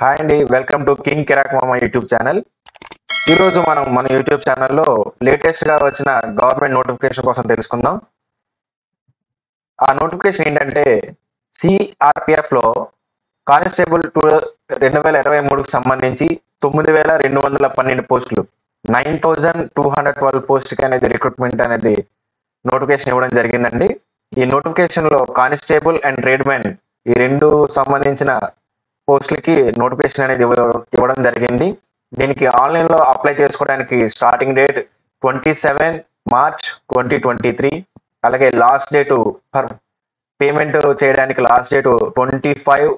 hi అండి welcome to king కిరాక్ మామ యూట్యూబ్ ఛానల్ ఈరోజు మనం మన యూట్యూబ్ ఛానల్లో లేటెస్ట్గా వచ్చిన గవర్నమెంట్ నోటిఫికేషన్ కోసం తెలుసుకుందాం ఆ నోటిఫికేషన్ ఏంటంటే సిఆర్పిఎఫ్లో కానిస్టేబుల్ టూ రెండు వేల ఇరవై మూడుకు సంబంధించి తొమ్మిది వేల రెండు వందల పన్నెండు పోస్టులు nine thousand two hundred twelve పోస్ట్కి అనేది రిక్రూట్మెంట్ అనేది నోటిఫికేషన్ ఇవ్వడం జరిగిందండి ఈ నోటిఫికేషన్లో కానిస్టేబుల్ అండ్ ట్రేడ్ మ్యాన్ ఈ రెండు సంబంధించిన పోస్టులకి నోటిఫికేషన్ అనేది ఇవ్వ- ఇవ్వడం జరిగింది దీనికి ఆన్లైన్లో అప్లై చేసుకోవడానికి starting date twenty seven March twenty twenty three అలాగే లాస్ట్ డేటు ఫర్ పేమెంట్ చేయడానికి last date twenty five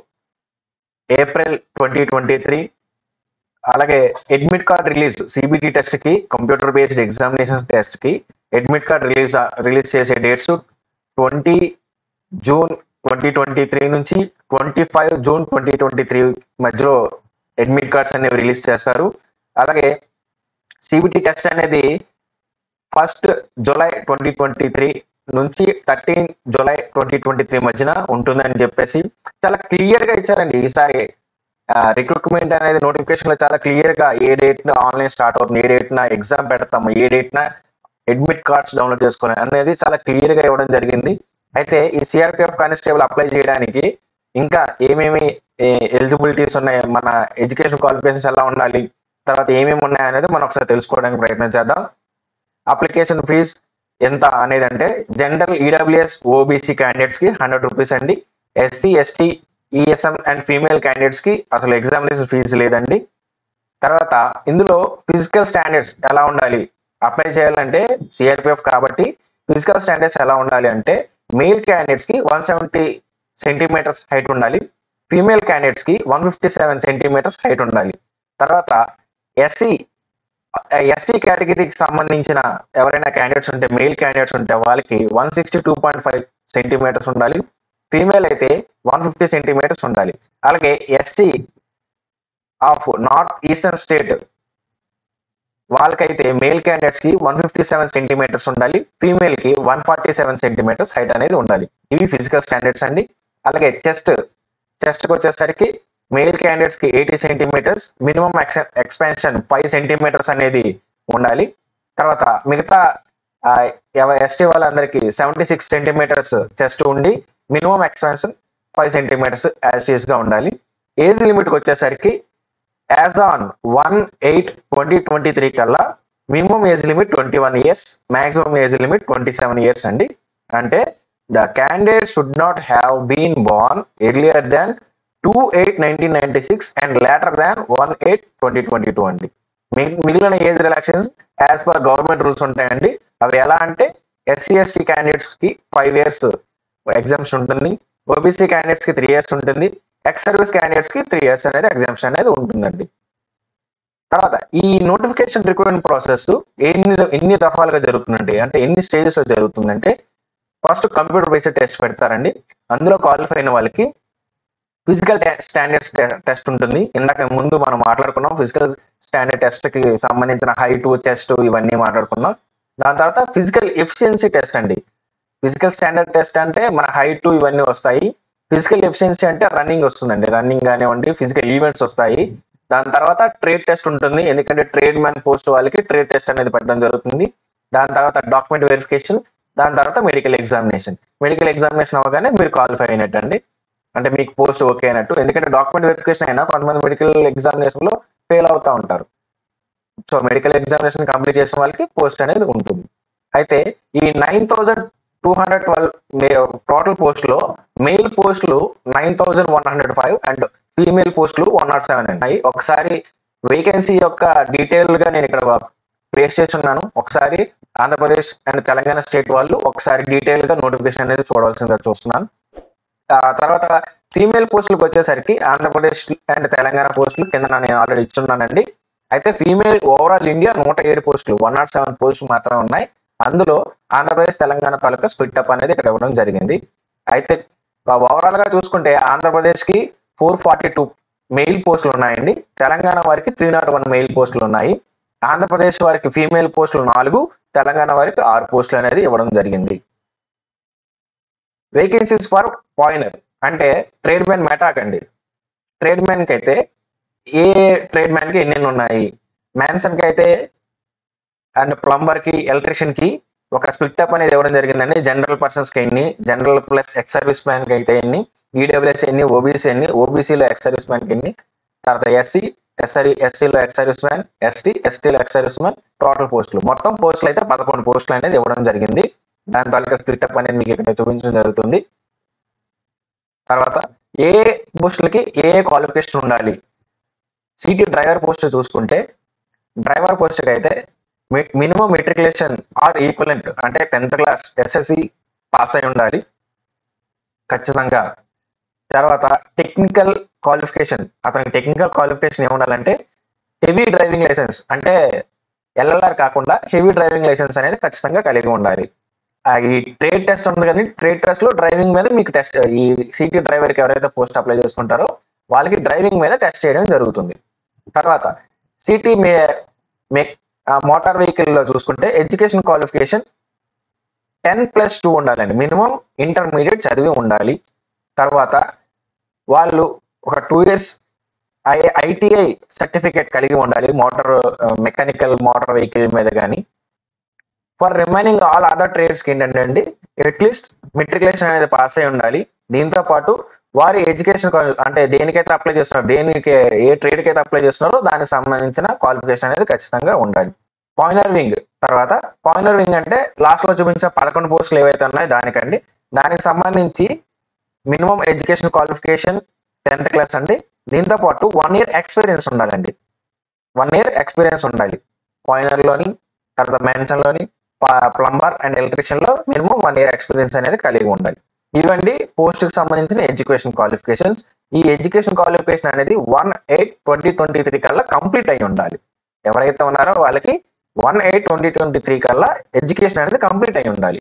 April twenty twenty three అలాగే admit card release CBT test కి కంప్యూటర్ బేస్డ్ ఎగ్జామినేషన్ టెస్ట్ కి అడ్మిట్ కార్డ్ రిలీజ్ రిలీజ్ చేసే dates twenty June twenty twenty three నుంచి twenty five June twenty twenty three మధ్యలో admit cards అనేవి release చేస్తారు అలాగే CBT test అనేది first July twenty twenty three నుంచి thirteen July twenty twenty three మధ్యన ఉంటుందని చెప్పేసి చాలా క్లియర్ గా ఇచ్చారండి ఈసారి రిక్రూట్మెంట్ అనేది నోటిఫికేషన్ లో చాలా క్లియర్ గా ఏ డేట్ న ఆన్లైన్ స్టార్ట్ అవుతుంది ఏ డేట్ న ఎగ్జామ్ పెడతాము ఏ డేట్ న అడ్మిట్ కార్డ్స్ డౌన్లోడ్ చేసుకుని అనేది చాలా క్లియర్ గా ఇవ్వడం జరిగింది అయితే ఈ సిఆర్పిఎఫ్ కానిస్టేబుల్ అప్లై చేయడానికి ఇంకా ఏమేమి ఎలిజిబిలిటీస్ ఉన్నాయి మన ఎడ్యుకేషన్ క్వాలిఫికేషన్స్ ఎలా ఉండాలి తర్వాత ఏమేమి ఉన్నాయి అనేది మనం ఒకసారి తెలుసుకోవడానికి ప్రయత్నం చేద్దాం అప్లికేషన్ ఫీజ్ ఎంత అనేది అంటే జనరల్ ఈడబ్ల్యూఎస్ ఓబీసీ క్యాండిడేట్స్ కి హండ్రెడ్ రూపీస్ అండి SC ST ESM and female candidates కి అసలు ఎగ్జామినేషన్ ఫీజు లేదండి తర్వాత ఇందులో ఫిజికల్ స్టాండర్డ్స్ ఎలా ఉండాలి అప్లై చేయాలంటే సిఆర్పిఎఫ్ కాబట్టి ఫిజికల్ స్టాండర్డ్స్ ఎలా ఉండాలి అంటే మేల్ క్యాండిడేట్స్ కి వన్ సెవెంటీ సెంటీమీటర్స్ హైట్ ఉండాలి ఫీమేల్ క్యాండిడేట్స్ కి one fifty seven centimetres height ఉండాలి తర్వాత ఎస్సీ ఎస్టీ కేటగిరీకి సంబంధించిన ఎవరైనా క్యాండిడేట్స్ ఉంటే మెయిల్ క్యాండిడేట్స్ ఉంటే వాళ్ళకి one sixty two point five centimetres ఉండాలి ఫీమేల్ అయితే వన్ ఫిఫ్టీ సెంటీమీటర్స్ ఉండాలి అలాగే ST of north eastern state వాళ్ళకైతే మేల్ క్యాండిడేట్స్ కి వన్ ఫిఫ్టీ సెవెన్ సెంటీమీటర్స్ ఉండాలి ఫీమేల్ కి one forty seven centimetres height అనేది ఉండాలి ఇవి ఫిజికల్ స్టాండర్డ్స్ అండి అలాగే చెస్ట్ చెస్ట్ కి వచ్చేసరికి మేల్ క్యాండిడేట్స్ కి eighty centimetres minimum expansion five centimetres అనేది ఉండాలి తర్వాత మిగతా ఎస్టీ వాళ్ళందరికీ సెవెంటీ సిక్స్ సెంటీమీటర్స్ చెస్ట్ ఉండి minimum expansion five centimetres as గా ఉండాలి ఏజ్ లిమిట్ వచ్చేసరికి as on one eight twenty twenty three కల్లా minimum age limit twenty one years maximum age limit twenty seven years అండి అంటే the candidate should not have been born earlier than two eight nineteen ninety six and later than one eight twenty twenty two అండి మి- మిగిలిన age relaxations as per government rules ఉంటాయండి అవి ఎలా అంటే SC ST candidates కి five years exams ఉంటుంది OBC candidates కి త్రీ ఇయర్స్ ఉంటుంది ఎక్స్ సర్వీస్ క్యాండిడేట్స్ కి త్రీ ఇయర్స్ అనేది ఎగ్జామ్షన్ అనేది ఉంటుందండి తర్వాత ఈ నోటిఫికేషన్ రిక్రూట్మెంట్ ప్రాసెస్ ఎన్ని ఎన్ని దఫాలుగా జరుగుతుందండి అంటే ఎన్ని స్టేజెస్ లో జరుగుతుందంటే ఫస్ట్ కంప్యూటర్ బేస్డ్ టెస్ట్ పెడతారండి అందులో క్వాలిఫై అయిన వాళ్ళకి ఫిజికల్ స్టాండర్డ్స్ టెస్ట్ ఉంటుంది ఇందాక ముందు మనం మాట్లాడుకున్నాం ఫిజికల్ స్టాండర్డ్ టెస్ట్ కి సంబంధించిన హైట్ చెస్ట్ ఇవన్నీ మాట్లాడుకున్నాం దాని తర్వాత ఫిజికల్ ఎఫిషియన్సీ టెస్ట్ అండి ఫిజికల్ స్టాండర్డ్ టెస్ట్ అంటే మన హైట్ ఇవన్నీ వస్తాయి ఫిజికల్ ఎఫిషియన్సీ అంటే రన్నింగ్ వస్తుందండి రన్నింగ్ కానివ్వండి ఫిజికల్ ఈవెంట్స్ వస్తాయి దాని తర్వాత ట్రేడ్ టెస్ట్ ఉంటుంది ఎందుకంటే ట్రేడ్ మ్యాన్ పోస్ట్ వాళ్ళకి ట్రేడ్ టెస్ట్ అనేది పెట్టడం జరుగుతుంది దాని తర్వాత డాక్యుమెంట్ వెరిఫికేషన్ దాని తర్వాత మెడికల్ ఎగ్జామినేషన్ మెడికల్ ఎగ్జామినేషన్ అవ్వగానే మీరు క్వాలిఫై అయినట్టు అండి అంటే మీకు పోస్ట్ ఓకే అయినట్టు ఎందుకంటే డాక్యుమెంట్ వెరిఫికేషన్ అయినా కొంతమంది మెడికల్ ఎగ్జామినేషన్ లో ఫెయిల్ అవుతా ఉంటారు సో మెడికల్ ఎగ్జామినేషన్ కంప్లీట్ చేసిన వాళ్ళకి పోస్ట్ అనేది ఉంటుంది అయితే ఈ nine thousand two hundred twelve total పోస్టులో మెయిల్ పోస్టులు nine thousand one hundred five and female పోస్టులు వన్ నాట్ సెవెన్ ఉన్నాయి ఒకసారి వేకెన్సీ యొక్క డీటెయిల్ గా నేను ఇక్కడ ప్లేస్ చేసి ఉన్నాను ఒకసారి ఆంధ్రప్రదేశ్ అండ్ తెలంగాణ స్టేట్ వాళ్ళు ఒకసారి డీటెయిల్ గా నోటిఫికేషన్ అనేది చూడవలసిందిగా చూస్తున్నాను ఆ తర్వాత ఫీమేల్ పోస్టులకు వచ్చేసరికి ఆంధ్రప్రదేశ్ అండ్ తెలంగాణ పోస్టులు కింద నేను ఆల్రెడీ ఇచ్చున్నానండి అయితే ఫీమేల్ ఓవరాల్ ఇండియా నూట ఏడు పోస్టులు వన్ నాట్ సెవెన్ పోస్టులు మాత్రమే ఉన్నాయి అందులో ఆంధ్రప్రదేశ్ తెలంగాణ తాలూకా స్పిట్ అప్ అనేది ఇక్కడ ఇవ్వడం జరిగింది అయితే ఓవరాల్ గా చూసుకుంటే ఆంధ్రప్రదేశ్ కి ఫోర్ ఫార్టీ టూ మెయిల్ పోస్టులు ఉన్నాయండి తెలంగాణ వారికి త్రీ నాట్ వన్ మెయిల్ పోస్టులు ఉన్నాయి ఆంధ్రప్రదేశ్ వారికి ఫీమేల్ పోస్టులు నాలుగు తెలంగాణ వారికి ఆరు పోస్టులు అనేది ఇవ్వడం జరిగింది వేకెన్సీస్ ఫర్ పాయినర్ అంటే ట్రేడ్ మ్యాన్ మెటాక్ అండి ట్రేడ్ మ్యాన్ కి అయితే ఏ ట్రేడ్ మ్యాన్ కి ఎన్ని ఉన్నాయి మ్యాన్సన్ కి అయితే అండ్ ప్లంబర్ కి ఎలక్ట్రీషియన్ కి ఒక స్ప్లిట్ అప్ అనేది ఇవ్వడం జరిగిందండి జనరల్ పర్సన్స్ కి ఎన్ని general plus ex service man కి అయితే ఎన్ని ఈడబ్ల్యూఎస్ ఎన్ని ఓబీసీ ఎన్ని ఓబీసీలో ఎక్స్ సర్వీస్ మ్యాన్ కి ఎన్ని తర్వాత ఎస్సీ ఎస్ఆర్ ఎస్సీలో ఎక్స్ సర్వీస్ మ్యాన్ ఎస్టీ ఎస్టీలో ఎక్స్ సర్వీస్ మ్యాన్ టోటల్ పోస్టులు మొత్తం పోస్టులు అయితే పదకొండు పోస్టులు అనేది ఇవ్వడం జరిగింది దాని తాలూకా స్ప్లిట్ అప్ అనేది మీకు ఇక్కడ చూపించడం జరుగుతుంది తర్వాత ఏ పోస్టులకి ఏ క్వాలిఫికేషన్ ఉండాలి సిటీ డ్రైవర్ పోస్ట్ చూసుకుంటే డ్రైవర్ పోస్ట్కి అయితే మినిమం మెట్రికులేషన్ ఆర్ ఈక్వలెంట్ అంటే టెన్త్ క్లాస్ ఎస్ఎస్సి పాస్ అయి ఉండాలి ఖచ్చితంగా తర్వాత టెక్నికల్ క్వాలిఫికేషన్ అతనికి టెక్నికల్ క్వాలిఫికేషన్ ఏముండాలంటే హెవీ డ్రైవింగ్ లైసెన్స్ అంటే ఎల్ఎల్ఆర్ కాకుండా హెవీ డ్రైవింగ్ లైసెన్స్ అనేది ఖచ్చితంగా కలిగి ఉండాలి ఆ ఈ ట్రేడ్ టెస్ట్ ఉంది కానీ ట్రేడ్ టెస్ట్ లో డ్రైవింగ్ మీద మీకు టెస్ట్ ఈ సిటీ డ్రైవర్కి ఎవరైతే పోస్ట్ అప్లై చేసుకుంటారో వాళ్ళకి డ్రైవింగ్ మీద టెస్ట్ చేయడం జరుగుతుంది తర్వాత CT M M motor vehicle లో చూసుకుంటే education qualification ten plus two ఉండాలండి మినిమం ఇంటర్మీడియట్ చదివి ఉండాలి తర్వాత వాళ్ళు ఒక two years I ITI certificate కలిగి ఉండాలి మోటార్ మెకానికల్ మోటార్ వెహికల్ మీద కానీ ఫర్ రిమైనింగ్ ఆల్ అదర్ ట్రేడ్స్కి ఏంటంటే అండి అట్లీస్ట్ మెట్రికులేషన్ అనేది పాస్ అయి ఉండాలి దీంతో పాటు వారి ఎడ్యుకేషన్ అంటే దేనికైతే అప్లై చేస్తున్నారో దేనికి ఏ ట్రేడ్కి అయితే అప్లై చేస్తున్నారో దానికి సంబంధించిన క్వాలిఫికేషన్ అనేది ఖచ్చితంగా ఉండాలి పాయినర్ వింగ్ తర్వాత పాయినర్ వింగ్ అంటే లాస్ట్ లో చూపించిన పదకొండు పోస్టులు ఏవైతే ఉన్నాయో దానికండి దానికి సంబంధించి minimum education qualification tenth class అండి దీంతో పాటు వన్ ఇయర్ ఎక్స్పీరియన్స్ ఉండాలండి వన్ ఇయర్ ఎక్స్పీరియన్స్ ఉండాలి పాయినర్లోని తర్వాత మెన్షన్లోని ప్లంబర్ అండ్ ఎలక్ట్రీషియన్ లో మినిమం వన్ ఇయర్ ఎక్స్పీరియన్స్ అనేది కలిగి ఉండాలి ఇవండి పోస్ట్ కి సంబంధించిన ఎడ్యుకేషన్ క్వాలిఫికేషన్స్ ఈ ఎడ్యుకేషన్ క్వాలిఫికేషన్ అనేది one eight twenty twenty three కల్లా కంప్లీట్ అయి ఉండాలి ఎవరైతే ఉన్నారో వాళ్ళకి one eight twenty twenty three కల్లా ఎడ్యుకేషన్ అనేది కంప్లీట్ అయి ఉండాలి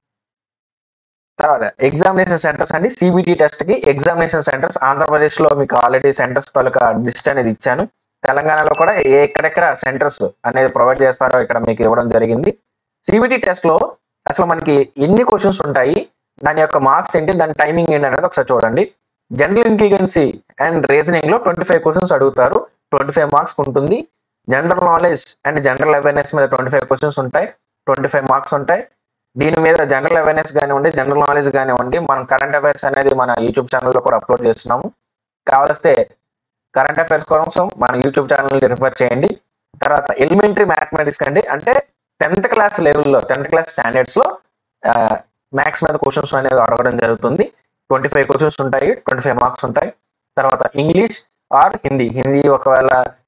తర్వాత ఎగ్జామినేషన్ సెంటర్స్ అండి సిబిటి టెస్ట్ కి ఎగ్జామినేషన్ సెంటర్స్ ఆంధ్రప్రదేశ్ లో మీకు ఆల్రెడీ సెంటర్స్ తాలూకా లిస్ట్ అనేది ఇచ్చాను తెలంగాణలో కూడా ఎక్కడెక్కడ సెంటర్స్ అనేది ప్రొవైడ్ చేస్తారో ఇక్కడ మీకు ఇవ్వడం జరిగింది సిబిటి టెస్ట్ లో అసలు మనకి ఎన్ని క్వశ్చన్స్ ఉంటాయి దాని యొక్క మార్క్స్ ఏంటి దాని టైమింగ్ ఏంటి అనేది ఒకసారి చూడండి జనరల్ ఇంటెలిజెన్సీ అండ్ రీజనింగ్ లో ట్వంటీ ఫైవ్ క్వశ్చన్స్ అడుగుతారు ట్వంటీ ఫైవ్ మార్క్స్ ఉంటుంది general knowledge and general awareness మీద ట్వంటీ ఫైవ్ క్వశ్చన్స్ ఉంటాయి ట్వంటీ ఫైవ్ మార్క్స్ ఉంటాయి దీని మీద జనరల్ అవేర్నెస్ కానివ్వండి జనరల్ నాలెడ్జ్ కానివ్వండి మనం కరెంట్ అఫైర్స్ అనేది మన యూట్యూబ్ ఛానల్లో కూడా అప్లోడ్ చేస్తున్నాము కావలిస్తే కరెంట్ అఫైర్స్ కోసం మన యూట్యూబ్ ఛానల్ రిఫర్ చేయండి తర్వాత ఎలిమెంటరీ మ్యాథమెటిక్స్ అండి అంటే టెన్త్ క్లాస్ లెవెల్లో టెన్త్ క్లాస్ స్టాండర్డ్స్ లో మ్యాథ్స్ మీద క్వశ్చన్స్ అనేది అడగడం జరుగుతుంది ట్వంటీ ఫైవ్ క్వశ్చన్స్ ఉంటాయి ట్వంటీ ఫైవ్ మార్క్స్ ఉంటాయి తర్వాత ఇంగ్లీష్ ఆర్ హిందీ హిందీ ఒకవేళ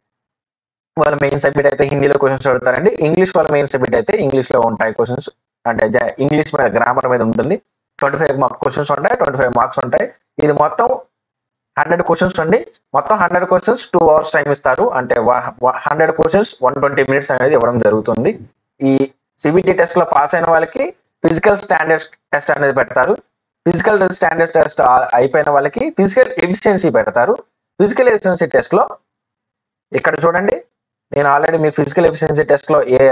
వాళ్ళ మెయిన్ సబ్జెక్ట్ అయితే హిందీలో క్వశ్చన్స్ అడుగుతారండి ఇంగ్లీష్ వాళ్ళ మెయిన్ సబ్జెక్ట్ అయితే ఇంగ్లీష్ లో ఉంటాయి క్వశ్చన్స్ అంటే ఇంగ్లీష్ మీద గ్రామర్ మీద ఉంటుంది ట్వంటీ ఫైవ్ మార్క్ క్వశ్చన్స్ ఉంటాయి ట్వంటీ ఫైవ్ మార్క్స్ ఉంటాయి ఇది మొత్తం హండ్రెడ్ క్వశ్చన్స్ అండి మొత్తం hundred questions two hours time ఇస్తారు అంటే hundred questions one twenty minutes అనేది ఇవ్వడం జరుగుతుంది ఈ సిబిటి టెస్ట్ లో పాస్ అయిన వాళ్ళకి ఫిజికల్ స్టాండర్డ్స్ టెస్ట్ అనేది పెడతారు ఫిజికల్ స్టాండర్డ్ టెస్ట్ అయిపోయిన వాళ్ళకి ఫిజికల్ ఎఫిషియన్సీ పెడతారు ఫిజికల్ ఎఫిషియన్సీ టెస్ట్ లో ఇక్కడ చూడండి నేను ఆల్రెడీ మీ ఫిజికల్ ఎఫిషియన్సీ టెస్ట్ లో ఏ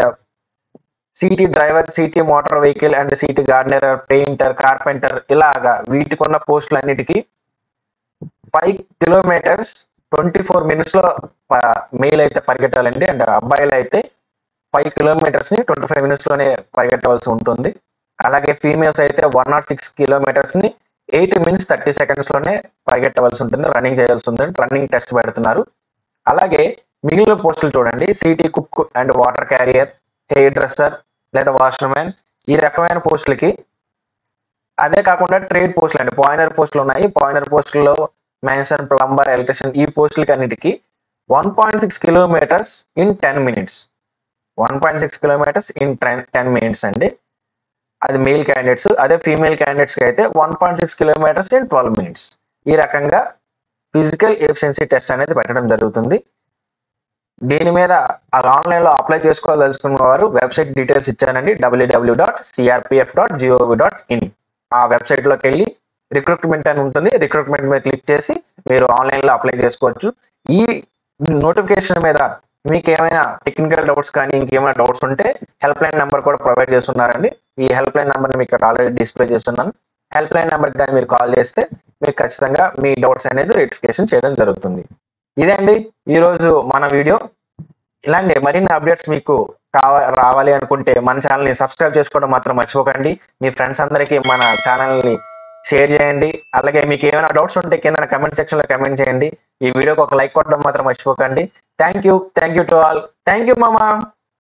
CT driver CT motor vehicle and CT gardener painter carpenter ఇలాగా వీటికి ఉన్న పోస్టులు అన్నిటికీ five kilometres twenty four minutes లో మెయిల్ అయితే పరిగెట్టాలండి అండ్ అబ్బాయిలు అయితే ఫైవ్ కిలోమీటర్స్ ని ట్వంటీ ఫైవ్ మినిట్స్ లోనే పరిగెట్టవలసి ఉంటుంది అలాగే ఫీమేల్స్ అయితే వన్ నాట్ సిక్స్ కిలోమీటర్స్ ని ఎయిట్ మినిట్స్ థర్టీ సెకండ్స్ లోనే పరిగెట్టవలసి ఉంటుంది రన్నింగ్ చేయాల్సి ఉంటుంది రన్నింగ్ టెస్ట్ పెడుతున్నారు అలాగే మిగిలిన పోస్టులు చూడండి CT cook and water carrier hairdresser లేదా వాష్మెన్ ఈ రకమైన పోస్టులకి అదే కాకుండా ట్రేడ్ పోస్టులు అండి పాయినర్ పోస్టులు ఉన్నాయి పాయినర్ పోస్టుల్లో మెన్షన్ ప్లంబర్ ఎలక్ట్రిషియన్ ఈ పోస్టులకి అన్నిటికీ one point six kilometres in ten minutes one point six kilometres in ten ten minutes అండి అది మేల్ క్యాండిడేట్స్ అదే ఫీమేల్ క్యాండిడేట్స్కి అయితే one point six kilometres in twelve minutes ఈ రకంగా ఫిజికల్ ఎఫిషియన్సీ టెస్ట్ అనేది పెట్టడం జరుగుతుంది దీని మీద ఆన్లైన్ లో అప్లై చేసుకోవాలనుకున్న వారు వెబ్సైట్ డీటెయిల్స్ ఇచ్చానండి W W dot CRPF dot GOV dot in ఆ వెబ్సైట్ లోకి వెళ్ళి రిక్రూట్మెంట్ అని ఉంటుంది రిక్రూట్మెంట్ మీద క్లిక్ చేసి మీరు ఆన్లైన్ లో అప్లై చేసుకోవచ్చు ఈ నోటిఫికేషన్ మీద మీకు ఏమైనా టెక్నికల్ డౌట్స్ కానీ ఇంకేమైనా డౌట్స్ ఉంటే హెల్ప్ లైన్ నెంబర్ కూడా ప్రొవైడ్ చేస్తున్నారండి ఈ హెల్ప్ లైన్ నెంబర్ మీకు ఇక్కడ ఆల్రెడీ డిస్ప్లే చేస్తున్నాను హెల్ప్ లైన్ నెంబర్ కానీ మీరు కాల్ చేస్తే మీకు ఖచ్చితంగా మీ డౌట్స్ అనేది రెటిఫికేషన్ చేయడం జరుగుతుంది ఇదండి ఈరోజు మన వీడియో ఇలాంటి మరిన్ని అప్డేట్స్ మీకు కావ రావాలి అనుకుంటే మన ఛానల్ని సబ్స్క్రైబ్ చేసుకోవడం మాత్రం మర్చిపోకండి మీ ఫ్రెండ్స్ అందరికీ మన ఛానల్ని షేర్ చేయండి అలాగే మీకు ఏమైనా డౌట్స్ ఉంటే కింద కమెంట్ సెక్షన్లో కమెంట్ చేయండి ఈ వీడియోకి ఒక లైక్ కొట్టడం మాత్రం మర్చిపోకండి thank you thank you to all thank you మామా